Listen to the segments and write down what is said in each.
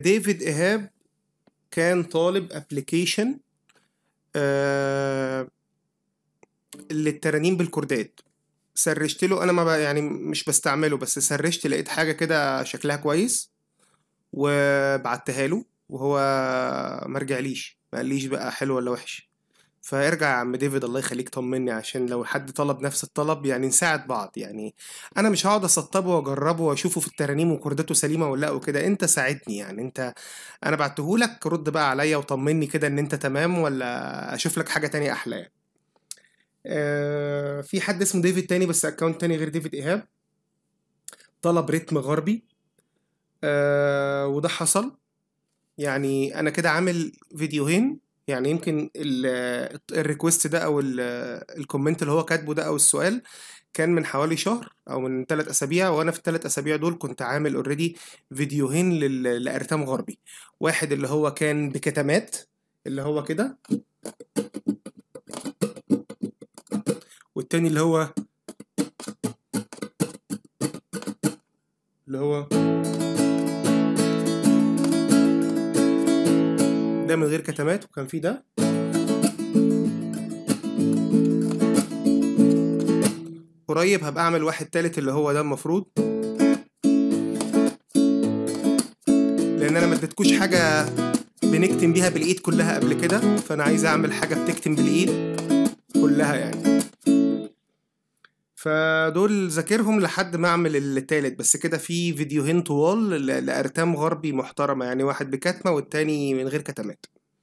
ديفيد ايهاب كان طالب ابلكيشن آه للترانيم بالكوردات سرشت له انا ما ب... يعني مش بستعمله بس سرشت لقيت حاجه كده شكلها كويس وبعتها له وهو ما رجعليش ما قاليش بقى حلو ولا وحش فارجع يا عم ديفيد الله يخليك طمني عشان لو حد طلب نفس الطلب يعني نساعد بعض يعني انا مش هقعد اسطبه واجربه واشوفه في الترانيم وكورداته سليمه ولا لا وكده انت ساعدني يعني انت انا بعتهولك رد بقى عليا وطمني كده ان انت تمام ولا اشوف لك حاجه تانية احلى يعني آه في حد اسمه ديفيد تاني بس اكونت تاني غير ديفيد ايهاب طلب رتم غربي آه وده حصل يعني انا كده عامل فيديوهين يعني يمكن الريكوست ده او الكومنت اللي هو كاتبه ده او السؤال كان من حوالي شهر او من ثلاث اسابيع وانا في الثلاث اسابيع دول كنت عامل اوريدي فيديوهين لل- لارتام غربي واحد اللي هو كان بكتمات اللي هو كده والتاني اللي هو اللي هو ده من غير كتمات وكان في ده قريب هبقى اعمل واحد تالت اللي هو ده المفروض لان انا ما اديتكوش حاجه بنكتم بيها بالايد كلها قبل كده فانا عايز اعمل حاجه بتكتم بالايد كلها يعني فدول ذاكرهم لحد ما اعمل التالت بس كده في فيديوهين طوال ل- لارتام غربي محترمه يعني واحد بكتمه والتاني من غير كتمات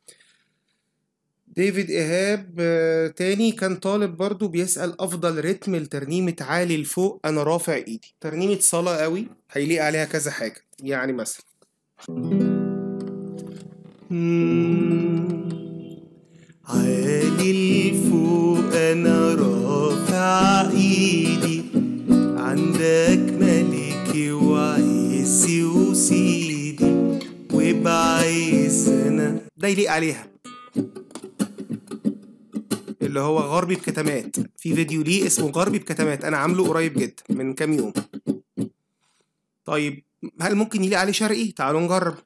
ديفيد إيهاب آه، تاني كان طالب برضو بيسأل أفضل رتم لترنيمة عالي لفوق أنا رافع إيدي ترنيمة صلاة قوي هيليق عليها كذا حاجة يعني مثلا عالي لفوق انا رافع ايدي عندك ملكي وعزي وسيدي وبعز انا ده يليق عليها اللي هو غربي بكتمات في فيديو ليه اسمه غربي بكتمات أنا عامله قريب جدا من كام يوم طيب هل ممكن يليق عليه شرقي؟ تعالوا نجرب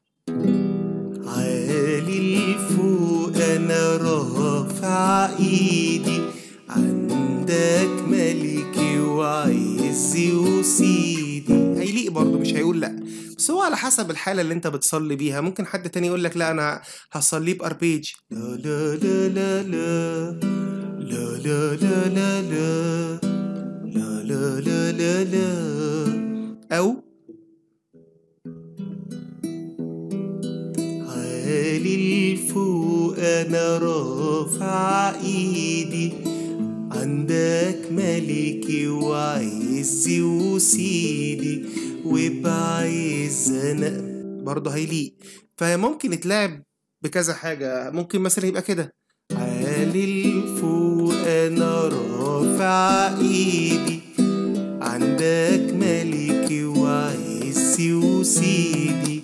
عالي لفوق انا رافع ايدي عندك ملكي وعزي وسيدي هيليق برضه مش هيقول لا بس هو على حسب الحالة اللي انت بتصلي بيها ممكن حد تاني يقول لك لا انا هصليه باربيج لا لا لا لا لا لا لا لا لا لا لا لا لا لا لا او عالي لفوق انا رافع ايدي عندك ملكي وعزي وسيدي وبعز انا برضه هيليق فممكن يتلعب بكذا حاجة ممكن مثلا يبقى كده عالي لفوق انا رافع ايدي عندك ملكي وعزي وسيدي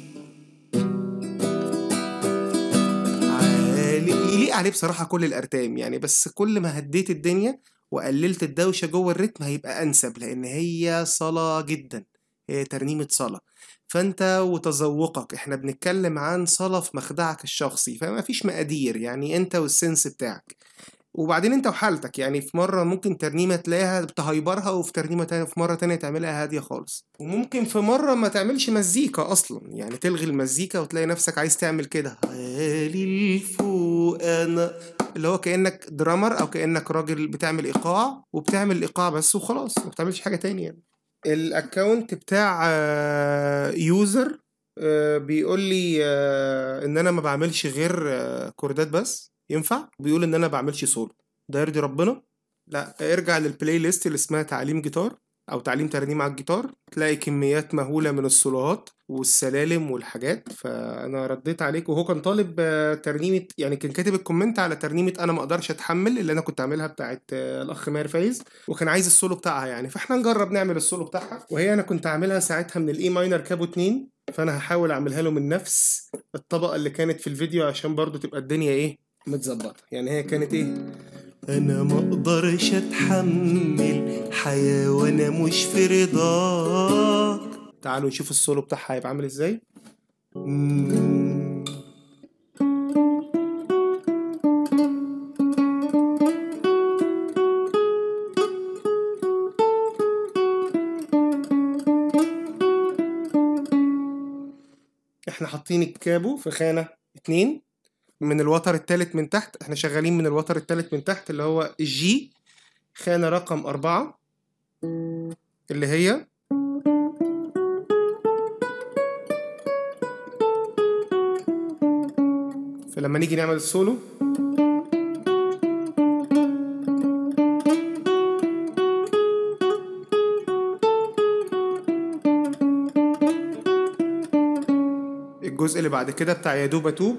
عالي يليق عليه بصراحة كل الأرتام يعني بس كل ما هديت الدنيا وقللت الدوشة جوه الريتم هيبقى أنسب لأن هي صلاة جدا هي ترنيمة صلاة فأنت وتذوقك احنا بنتكلم عن صلاة في مخدعك الشخصي فما فيش مقادير يعني أنت والسنس بتاعك وبعدين انت وحالتك يعني في مرة ممكن ترنيمة تلاقيها تهيبرها وفي ترنيمة تانية في مرة تانية تعملها هادية خالص وممكن في مرة ما تعملش مزيكا أصلا يعني تلغي المزيكا وتلاقي نفسك عايز تعمل كده عالي لفوق انا اللي هو كأنك درامر أو كأنك راجل بتعمل إيقاع وبتعمل الإيقاع بس وخلاص ما بتعملش حاجة تانية يعني الأكاونت بتاع يوزر بيقول لي آه، إن أنا ما بعملش غير آه، كوردات بس ينفع بيقول إن أنا بعملش سولو ده يرضي ربنا لا ارجع للبلاي ليست اللي اسمها تعليم جيتار او تعليم ترنيم على الجيتار تلاقي كميات مهولة من الصولوهات والسلالم والحاجات فانا رديت عليك وهو كان طالب آه، ترنيمة يعني كان كاتب الكومنت على ترنيمة انا ما اقدرش اتحمل اللي انا كنت عاملها بتاعت آه، الاخ ماهر فايز وكان عايز السولو بتاعها يعني فاحنا نجرب نعمل السولو بتاعها وهي انا كنت عاملها ساعتها من الاي ماينر كابو 2 فانا هحاول اعملها له من نفس الطبقة اللي كانت في الفيديو عشان برضو تبقى الدنيا ايه متظبطة يعني هي كانت ايه انا ما اقدرش اتحمل حياة وانا مش في رضاك تعالوا نشوف السولو بتاعها هيبقى عامل ازاي مم. احنا حاطين الكابو في خانة اتنين من الوتر التالت من تحت احنا شغالين من الوتر التالت من تحت اللي هو الجي خانة رقم أربعة اللي هي فلما نيجي نعمل السولو الجزء اللي بعد كده بتاع يا دوب اتوب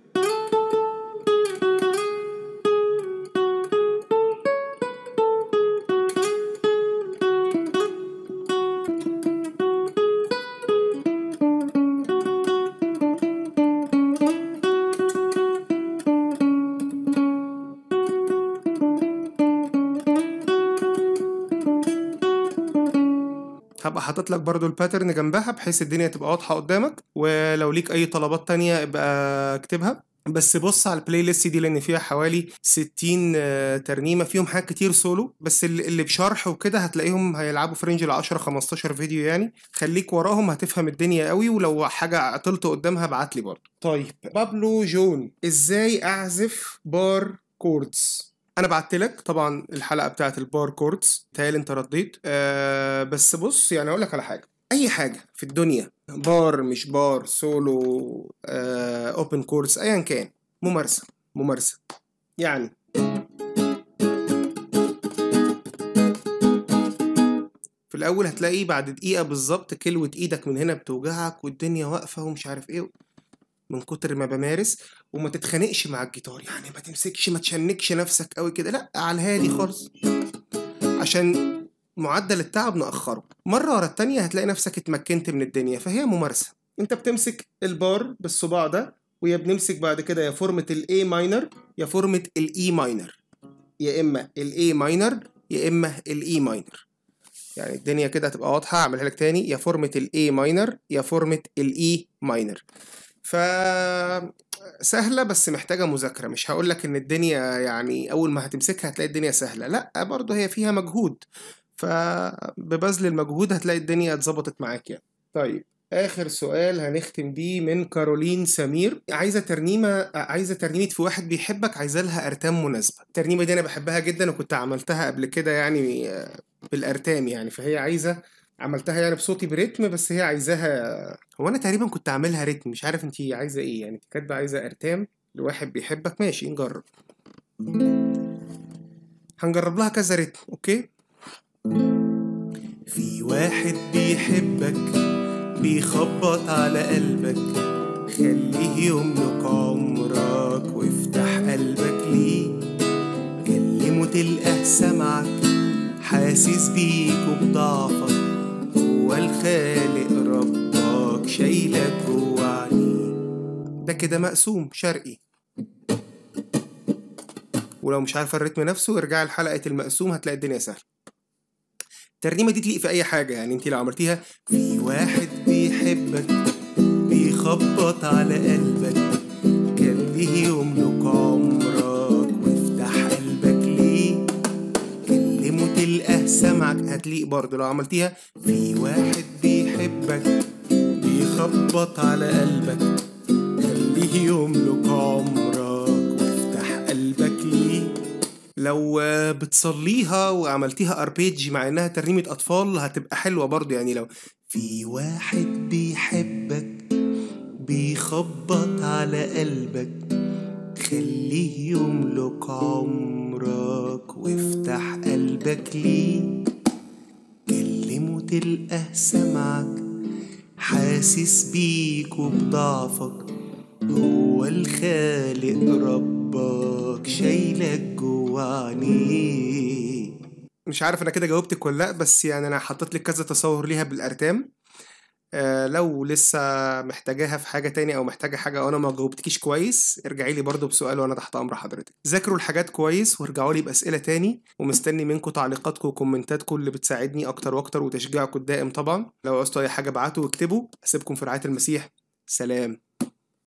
هبقى حاطط لك برضو الباترن جنبها بحيث الدنيا تبقى واضحة قدامك ولو ليك أي طلبات تانية ابقى اكتبها بس بص على البلاي ليست دي لان فيها حوالي 60 آه، ترنيمه فيهم حاجات كتير سولو بس اللي اللي بشرح وكده هتلاقيهم هيلعبوا في رينج ال 10 15 فيديو يعني خليك وراهم هتفهم الدنيا قوي ولو حاجه عطلت قدامها ابعت لي برضه طيب بابلو جون ازاي اعزف بار كوردز انا بعت لك طبعا الحلقه بتاعت البار كوردز تهيألي انت رديت آه بس بص يعني اقول لك على حاجه اي حاجه في الدنيا بار مش بار سولو آه اوبن كورس ايا كان ممارسه ممارسه يعني في الاول هتلاقي بعد دقيقه بالظبط كلوة ايدك من هنا بتوجعك والدنيا واقفه ومش عارف ايه من كتر ما بمارس وما تتخانقش مع الجيتار يعني ما تمسكش ما تشنكش نفسك قوي كده لا على الهادي خالص عشان معدل التعب نأخره مرة ورا التانية هتلاقي نفسك اتمكنت من الدنيا فهي ممارسة انت بتمسك البار بالصباع ده ويا بنمسك بعد كده يا فورمة الاي ماينر يا فورمة الاي ماينر يا اما الاي ماينر يا اما الاي ماينر يعني الدنيا كده هتبقى واضحة اعملها لك تاني يا فورمة الاي ماينر يا فورمة الاي ماينر ف سهلة بس محتاجة مذاكرة مش هقول لك ان الدنيا يعني اول ما هتمسكها هتلاقي الدنيا سهلة لا برضه هي فيها مجهود فببذل المجهود هتلاقي الدنيا اتظبطت معاك يعني طيب آخر سؤال هنختم بيه من كارولين سمير عايزة ترنيمة عايزة ترنيمة في واحد بيحبك عايزة لها أرتام مناسبة الترنيمة دي أنا بحبها جدا وكنت عملتها قبل كده يعني آه، بالأرتام يعني فهي عايزة عملتها يعني بصوتي بريتم بس هي عايزاها هو أنا تقريبا كنت عاملها ريتم مش عارف انتي عايزة ايه يعني انت كاتبة عايزة أرتام لواحد بيحبك ماشي نجرب هنجرب لها كذا ريتم اوكي في واحد بيحبك بيخبط على قلبك خليه يملك عمرك وافتح قلبك ليه كلمه تلقاه سمعك حاسس بيك وبضعفك هو الخالق ربك شايلك جوا عينيه ده كده مقسوم شرقي ولو مش عارفه الريتم نفسه ارجعي لحلقه المقسوم هتلاقي الدنيا سهله الترنيمه دي تليق في اي حاجه يعني انت لو عملتيها في واحد بيحبك بيخبط على قلبك خليه يملك عمرك وافتح قلبك ليه كلمه تلقاه سمعك هتليق برضه لو عملتيها في واحد بيحبك بيخبط على قلبك خليه يملك عمرك وافتح قلبك ليه لو آه، بتصليها وعملتيها اربيج مع انها ترنيمة اطفال هتبقى حلوة برضو يعني لو في واحد بيحبك بيخبط على قلبك خليه يملك عمرك وافتح قلبك ليه كلمه تلقاه سمعك حاسس بيك وبضعفك هو الخالق ربك شايلك جوا عينيه مش عارف انا كده جاوبتك ولا لا بس يعني انا حطيت لك كذا تصور ليها بالارتام آه لو لسه محتاجاها في حاجة تاني أو محتاجة حاجة وأنا ما جاوبتكيش كويس ارجعي لي برضه بسؤال وأنا تحت أمر حضرتك ذاكروا الحاجات كويس وارجعوا لي بأسئلة تاني ومستني منكم تعليقاتكم وكومنتاتكم اللي بتساعدني أكتر وأكتر وتشجيعكم الدائم طبعا لو عوزتوا أي حاجة ابعتوا واكتبوا أسيبكم في رعاية المسيح سلام